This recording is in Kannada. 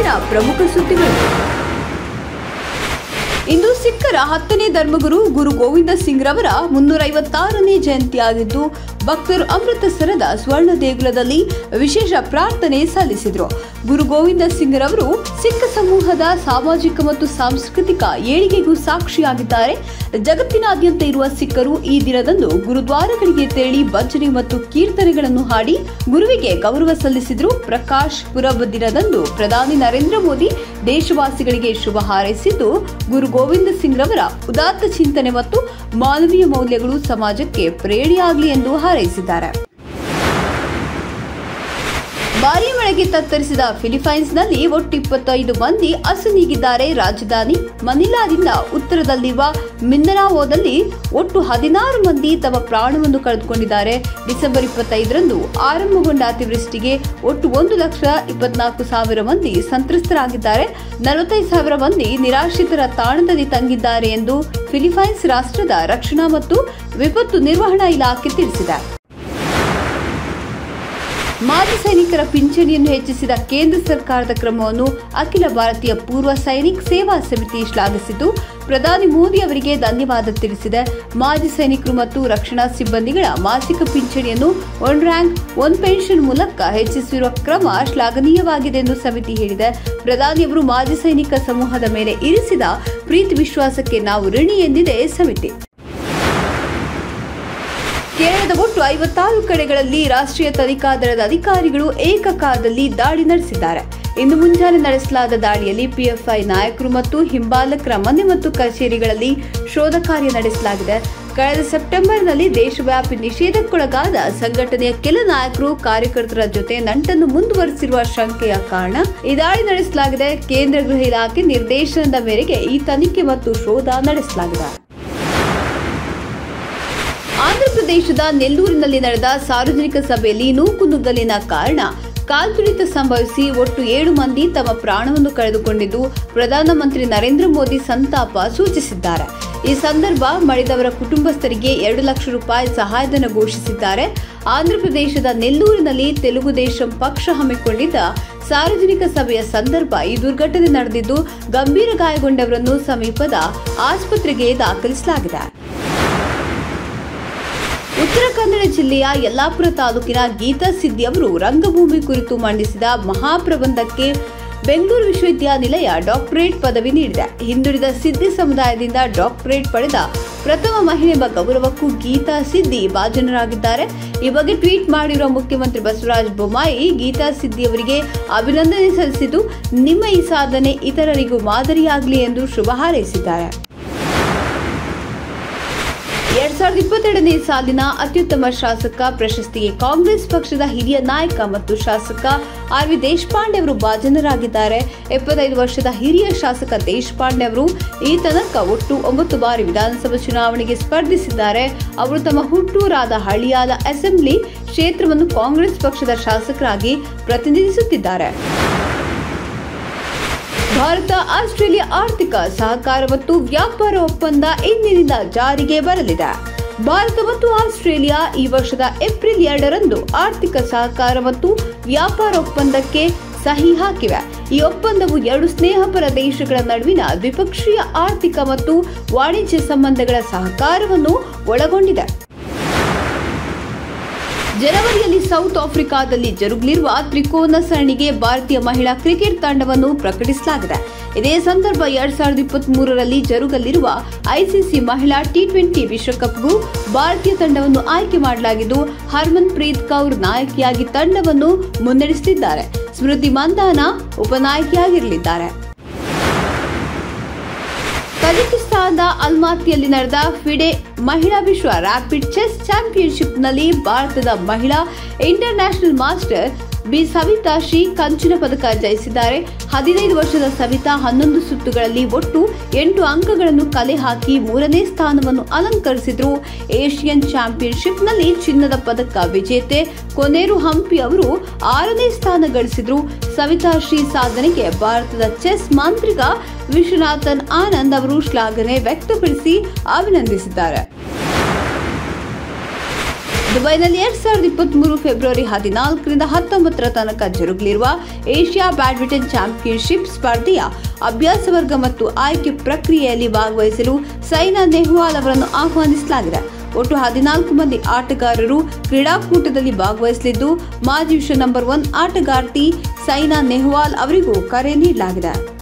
ಇವತ್ತಿನ ಪ್ರಮುಖ ಸುದ್ದಿಗಳು ಇಂದು ಸಿಖ್ಖರ ಹತ್ತನೇ ಧರ್ಮಗುರು ಗುರು ಗೋವಿಂದ ಸಿಂಗ್ ರವರ ಮುನ್ನೂರ ಐವತ್ತಾರನೇ ಜಯಂತಿಯಾಗಿದ್ದು ಭಕ್ತರು ಅಮೃತಸರದ ಸ್ವರ್ಣ ದೇಗುಲದಲ್ಲಿ ವಿಶೇಷ ಪ್ರಾರ್ಥನೆ ಸಲ್ಲಿಸಿದರು ಗುರು ಗೋವಿಂದ ಸಿಂಗ್ ರವರು ಸಿಖ್ ಸಮೂಹದ ಸಾಮಾಜಿಕ ಮತ್ತು ಸಾಂಸ್ಕೃತಿಕ ಏಳಿಗೆಗೂ ಸಾಕ್ಷಿಯಾಗಿದ್ದಾರೆ ಜಗತ್ತಿನಾದ್ಯಂತ ಇರುವ ಸಿಖ್ಖರು ಈ ದಿನದಂದು ಗುರುದ್ವಾರಗಳಿಗೆ ತೆರಳಿ ಭಜನೆ ಮತ್ತು ಕೀರ್ತನೆಗಳನ್ನು ಹಾಡಿ ಗುರುವಿಗೆ ಗೌರವ ಸಲ್ಲಿಸಿದರು ಪ್ರಕಾಶ್ ಪುರಬ್ ದಿನದಂದು ಪ್ರಧಾನಿ ನರೇಂದ್ರ ಮೋದಿ ದೇಶವಾಸಿಗಳಿಗೆ ಶುಭ ಹಾರೈಸಿದ್ದು ಗುರು ಗೋವಿಂದ ಸಿಂಗ್ ರವರ ಉದಾತ್ತ ಚಿಂತನೆ ಮತ್ತು ಮಾನವೀಯ ಮೌಲ್ಯಗಳು ಸಮಾಜಕ್ಕೆ ಪ್ರೇರಣೆಯಾಗಲಿ ಎಂದು ಹಾರೈಸಿದ್ದಾರೆ ಭಾರೀ ಮಳೆಗೆ ತತ್ತರಿಸಿದ ಫಿಲಿಪೈನ್ಸ್ನಲ್ಲಿ ಒಟ್ಟು ಇಪ್ಪತ್ತೈದು ಮಂದಿ ಅಸುನೀಗಿದ್ದಾರೆ ರಾಜಧಾನಿ ಮನಿಲಾದಿಂದ ಉತ್ತರದಲ್ಲಿರುವ ಮಿಂದನಾವೋದಲ್ಲಿ ಒಟ್ಟು ಹದಿನಾರು ಮಂದಿ ತಮ್ಮ ಪ್ರಾಣವನ್ನು ಕಳೆದುಕೊಂಡಿದ್ದಾರೆ ಡಿಸೆಂಬರ್ ಇಪ್ಪತ್ತೈದರಂದು ಆರಂಭಗೊಂಡ ಅತಿವೃಷ್ಟಿಗೆ ಒಟ್ಟು ಒಂದು ಲಕ್ಷ ಇಪ್ಪತ್ನಾಲ್ಕು ಸಾವಿರ ಮಂದಿ ಸಂತ್ರಸ್ತರಾಗಿದ್ದಾರೆ ನಲವತ್ತೈದು ಸಾವಿರ ಮಂದಿ ನಿರಾಶ್ರಿತರ ತಾಣದಲ್ಲಿ ತಂಗಿದ್ದಾರೆ ಎಂದು ಫಿಲಿಪೈನ್ಸ್ ರಾಷ್ಟ್ರದ ರಕ್ಷಣಾ ಮತ್ತು ವಿಪತ್ತು ನಿರ್ವಹಣಾ ಇಲಾಖೆ ತಿಳಿಸಿದೆ ಮಾಜಿ ಸೈನಿಕರ ಪಿಂಚಣಿಯನ್ನು ಹೆಚ್ಚಿಸಿದ ಕೇಂದ್ರ ಸರ್ಕಾರದ ಕ್ರಮವನ್ನು ಅಖಿಲ ಭಾರತೀಯ ಪೂರ್ವ ಸೈನಿಕ್ ಸೇವಾ ಸಮಿತಿ ಶ್ಲಾಘಿಸಿದ್ದು ಪ್ರಧಾನಿ ಮೋದಿ ಅವರಿಗೆ ಧನ್ಯವಾದ ತಿಳಿಸಿದೆ ಮಾಜಿ ಸೈನಿಕರು ಮತ್ತು ರಕ್ಷಣಾ ಸಿಬ್ಬಂದಿಗಳ ಮಾಸಿಕ ಪಿಂಚಣಿಯನ್ನು ಒನ್ ರ್ಯಾಂಕ್ ಒನ್ ಪೆನ್ಷನ್ ಮೂಲಕ ಹೆಚ್ಚಿಸಿರುವ ಕ್ರಮ ಶ್ಲಾಘನೀಯವಾಗಿದೆ ಎಂದು ಸಮಿತಿ ಹೇಳಿದೆ ಪ್ರಧಾನಿಯವರು ಮಾಜಿ ಸೈನಿಕ ಸಮೂಹದ ಮೇಲೆ ಇರಿಸಿದ ಪ್ರೀತಿ ವಿಶ್ವಾಸಕ್ಕೆ ನಾವು ಋಣಿ ಎಂದಿದೆ ಸಮಿತಿ ಕೇರಳದ ಒಟ್ಟು ಐವತ್ತಾರು ಕಡೆಗಳಲ್ಲಿ ರಾಷ್ಟ್ರೀಯ ತನಿಖಾ ದಳದ ಅಧಿಕಾರಿಗಳು ಏಕಕಾಲದಲ್ಲಿ ದಾಳಿ ನಡೆಸಿದ್ದಾರೆ ಇಂದು ಮುಂಜಾನೆ ನಡೆಸಲಾದ ದಾಳಿಯಲ್ಲಿ ಪಿಎಫ್ಐ ನಾಯಕರು ಮತ್ತು ಹಿಂಬಾಲಕರ ಮನೆ ಮತ್ತು ಕಚೇರಿಗಳಲ್ಲಿ ಶೋಧ ಕಾರ್ಯ ನಡೆಸಲಾಗಿದೆ ಕಳೆದ ಸೆಪ್ಟೆಂಬರ್ನಲ್ಲಿ ದೇಶವ್ಯಾಪಿ ನಿಷೇಧಕ್ಕೊಳಗಾದ ಸಂಘಟನೆಯ ಕೆಲ ನಾಯಕರು ಕಾರ್ಯಕರ್ತರ ಜೊತೆ ನಂಟನ್ನು ಮುಂದುವರೆಸಿರುವ ಶಂಕೆಯ ಕಾರಣ ಈ ದಾಳಿ ನಡೆಸಲಾಗಿದೆ ಕೇಂದ್ರ ಗೃಹ ಇಲಾಖೆ ನಿರ್ದೇಶನದ ಮೇರೆಗೆ ಈ ತನಿಖೆ ಮತ್ತು ಶೋಧ ನಡೆಸಲಾಗಿದೆ ಆಂಧ್ರಪ್ರದೇಶದ ನೆಲ್ಲೂರಿನಲ್ಲಿ ನಡೆದ ಸಾರ್ವಜನಿಕ ಸಭೆಯಲ್ಲಿ ನೂಕುನುಗ್ಗಲಿನ ಕಾರಣ ಕಾಲ್ತುಳಿತ ಸಂಭವಿಸಿ ಒಟ್ಟು ಏಳು ಮಂದಿ ತಮ್ಮ ಪ್ರಾಣವನ್ನು ಕಳೆದುಕೊಂಡಿದ್ದು ಪ್ರಧಾನಮಂತ್ರಿ ನರೇಂದ್ರ ಮೋದಿ ಸಂತಾಪ ಸೂಚಿಸಿದ್ದಾರೆ ಈ ಸಂದರ್ಭ ಮಡಿದವರ ಕುಟುಂಬಸ್ಥರಿಗೆ ಎರಡು ಲಕ್ಷ ರೂಪಾಯಿ ಸಹಾಯಧನ ಘೋಷಿಸಿದ್ದಾರೆ ಆಂಧ್ರಪ್ರದೇಶದ ನೆಲ್ಲೂರಿನಲ್ಲಿ ತೆಲುಗು ದೇಶಂ ಪಕ್ಷ ಹಮ್ಮಿಕೊಂಡಿದ್ದ ಸಾರ್ವಜನಿಕ ಸಭೆಯ ಸಂದರ್ಭ ಈ ದುರ್ಘಟನೆ ನಡೆದಿದ್ದು ಗಂಭೀರ ಗಾಯಗೊಂಡವರನ್ನು ಸಮೀಪದ ಆಸ್ಪತ್ರೆಗೆ ದಾಖಲಿಸಲಾಗಿದೆ ಉತ್ತರ ಕನ್ನಡ ಜಿಲ್ಲೆಯ ಯಲ್ಲಾಪುರ ತಾಲೂಕಿನ ಗೀತಾ ಸಿದ್ದಿ ಅವರು ರಂಗಭೂಮಿ ಕುರಿತು ಮಂಡಿಸಿದ ಮಹಾಪ್ರಬಂಧಕ್ಕೆ ಬೆಂಗಳೂರು ವಿಶ್ವವಿದ್ಯಾನಿಲಯ ಡಾಕ್ಟರೇಟ್ ಪದವಿ ನೀಡಿದೆ ಹಿಂದುಳಿದ ಸಿದ್ದಿ ಸಮುದಾಯದಿಂದ ಡಾಕ್ಟರೇಟ್ ಪಡೆದ ಪ್ರಥಮ ಮಹಿಳೆ ಎಂಬ ಗೌರವಕ್ಕೂ ಗೀತಾ ಸಿದ್ದಿ ಭಾಜನರಾಗಿದ್ದಾರೆ ಈ ಬಗ್ಗೆ ಟ್ವೀಟ್ ಮಾಡಿರುವ ಮುಖ್ಯಮಂತ್ರಿ ಬಸವರಾಜ ಬೊಮ್ಮಾಯಿ ಗೀತಾ ಸಿದ್ದಿ ಅವರಿಗೆ ಅಭಿನಂದನೆ ಸಲ್ಲಿಸಿದ್ದು ನಿಮ್ಮ ಈ ಸಾಧನೆ ಇತರರಿಗೂ ಮಾದರಿಯಾಗಲಿ ಎಂದು ಶುಭ ಹಾರೈಸಿದ್ದಾರೆ ಎರಡ್ ಸಾವಿರದ ಇಪ್ಪತ್ತೆರಡನೇ ಸಾಲಿನ ಅತ್ಯುತ್ತಮ ಶಾಸಕ ಪ್ರಶಸ್ತಿಗೆ ಕಾಂಗ್ರೆಸ್ ಪಕ್ಷದ ಹಿರಿಯ ನಾಯಕ ಮತ್ತು ಶಾಸಕ ಆರ್ ವಿ ದೇಶಪಾಂಡೆ ಅವರು ಭಾಜನರಾಗಿದ್ದಾರೆ ಎಪ್ಪತ್ತೈದು ವರ್ಷದ ಹಿರಿಯ ಶಾಸಕ ದೇಶಪಾಂಡೆ ಅವರು ಈ ತನಕ ಒಟ್ಟು ಒಂಬತ್ತು ಬಾರಿ ವಿಧಾನಸಭಾ ಚುನಾವಣೆಗೆ ಸ್ಪರ್ಧಿಸಿದ್ದಾರೆ ಅವರು ತಮ್ಮ ಹುಟ್ಟೂರಾದ ಹಳಿಯಾಲ ಅಸೆಂಬ್ಲಿ ಕ್ಷೇತ್ರವನ್ನು ಕಾಂಗ್ರೆಸ್ ಪಕ್ಷದ ಶಾಸಕರಾಗಿ ಪ್ರತಿನಿಧಿಸುತ್ತಿದ್ದಾರೆ ಭಾರತ ಆಸ್ಟ್ರೇಲಿಯಾ ಆರ್ಥಿಕ ಸಹಕಾರ ಮತ್ತು ವ್ಯಾಪಾರ ಒಪ್ಪಂದ ಇಂದಿನಿಂದ ಜಾರಿಗೆ ಬರಲಿದೆ ಭಾರತ ಮತ್ತು ಆಸ್ಟ್ರೇಲಿಯಾ ಈ ವರ್ಷದ ಏಪ್ರಿಲ್ ಎರಡರಂದು ಆರ್ಥಿಕ ಸಹಕಾರ ಮತ್ತು ವ್ಯಾಪಾರ ಒಪ್ಪಂದಕ್ಕೆ ಸಹಿ ಹಾಕಿವೆ ಈ ಒಪ್ಪಂದವು ಎರಡು ಸ್ನೇಹಪರ ದೇಶಗಳ ನಡುವಿನ ದ್ವಿಪಕ್ಷೀಯ ಆರ್ಥಿಕ ಮತ್ತು ವಾಣಿಜ್ಯ ಸಂಬಂಧಗಳ ಸಹಕಾರವನ್ನು ಒಳಗೊಂಡಿದೆ ಜನವರಿಯಲ್ಲಿ ಸೌತ್ ಆಫ್ರಿಕಾದಲ್ಲಿ ಜರುಗಲಿರುವ ತ್ರಿಕೋನ ಸರಣಿಗೆ ಭಾರತೀಯ ಮಹಿಳಾ ಕ್ರಿಕೆಟ್ ತಂಡವನ್ನು ಪ್ರಕಟಿಸಲಾಗಿದೆ ಇದೇ ಸಂದರ್ಭ ಎರಡ್ ಸಾವಿರದ ಇಪ್ಪತ್ತ್ ಮೂರರಲ್ಲಿ ಜರುಗಲಿರುವ ಐಸಿಸಿ ಮಹಿಳಾ ಟಿ ಟ್ವೆಂಟಿ ವಿಶ್ವಕಪ್ಗೂ ಭಾರತೀಯ ತಂಡವನ್ನು ಆಯ್ಕೆ ಮಾಡಲಾಗಿದ್ದು ಹರ್ಮನ್ ಪ್ರೀತ್ ಕೌರ್ ನಾಯಕಿಯಾಗಿ ತಂಡವನ್ನು ಮುನ್ನಡೆಸುತ್ತಿದ್ದಾರೆ ಸ್ಮೃತಿ ಮಂದಾನ ಉಪನಾಯಕಿಯಾಗಿರಲಿದ್ದಾರೆ ತಜಿಕಿಸ್ತಾನದ ಅಲ್ಮಾತಿಯಲ್ಲಿ ನಡೆದ ಫಿಡೆ ಮಹಿಳಾ ವಿಶ್ವ ರ್ಯಾಪಿಡ್ ಚೆಸ್ ಚಾಂಪಿಯನ್ಶಿಪ್ನಲ್ಲಿ ಭಾರತದ ಮಹಿಳಾ international master B Savita Shri ಕಂಚಿನ ಪದಕ ಜಯಿಸಿದ್ದಾರೆ ಹದಿನೈದು ವರ್ಷದ ಸವಿತಾ ಹನ್ನೊಂದು ಸುತ್ತುಗಳಲ್ಲಿ ಒಟ್ಟು ಎಂಟು ಅಂಕಗಳನ್ನು ಕಲೆ ಹಾಕಿ ಮೂರನೇ ಸ್ಥಾನವನ್ನು ಅಲಂಕರಿಸಿದ್ರು ಏಷ್ಯನ್ ಚಾಂಪಿಯನ್ಶಿಪ್ನಲ್ಲಿ ಚಿನ್ನದ ಪದಕ ವಿಜೇತೆ ಕೊನೇರು ಹಂಪಿ ಅವರು ಆರನೇ ಸ್ಥಾನ ಗಳಿಸಿದ್ರು ಸವಿತಾ ಶ್ರೀ ಸಾಧನೆಗೆ ಭಾರತದ ಚೆಸ್ ಮಾಂತ್ರಿಕ ವಿಶ್ವನಾಥನ್ ಆನಂದ್ ಅವರು ಶ್ಲಾಘನೆ ವ್ಯಕ್ತಪಡಿಸಿ ಅಭಿನಂದಿಸಿದ್ದಾರೆ ದುಬೈನಲ್ಲಿ ಎರಡ್ ಸಾವಿರದ ಇಪ್ಪತ್ಮೂರು ಫೆಬ್ರವರಿ ಹದಿನಾಲ್ಕರಿಂದ ಹತ್ತೊಂಬತ್ತರ ತನಕ ಜರುಗಲಿರುವ ಏಷ್ಯಾ ಬ್ಯಾಡ್ಮಿಂಟನ್ ಚಾಂಪಿಯನ್ಶಿಪ್ ಸ್ಪರ್ಧೆಯ ಅಭ್ಯಾಸ ವರ್ಗ ಮತ್ತು ಆಯ್ಕೆ ಪ್ರಕ್ರಿಯೆಯಲ್ಲಿ ಭಾಗವಹಿಸಲು ಸೈನಾ ನೆಹ್ವಾಲ್ ಅವರನ್ನು ಆಹ್ವಾನಿಸಲಾಗಿದೆ ಒಟ್ಟು ಹದಿನಾಲ್ಕು ಮಂದಿ ಆಟಗಾರರು ಕ್ರೀಡಾಕೂಟದಲ್ಲಿ ಭಾಗವಹಿಸಲಿದ್ದು ಮಾಜಿ ವಿಶ್ವ ನಂಬರ್ ಒನ್ ಆಟಗಾರ್ತಿ ಸೈನಾ ನೆಹ್ವಾಲ್ ಅವರಿಗೂ ಕರೆ ನೀಡಲಾಗಿದೆ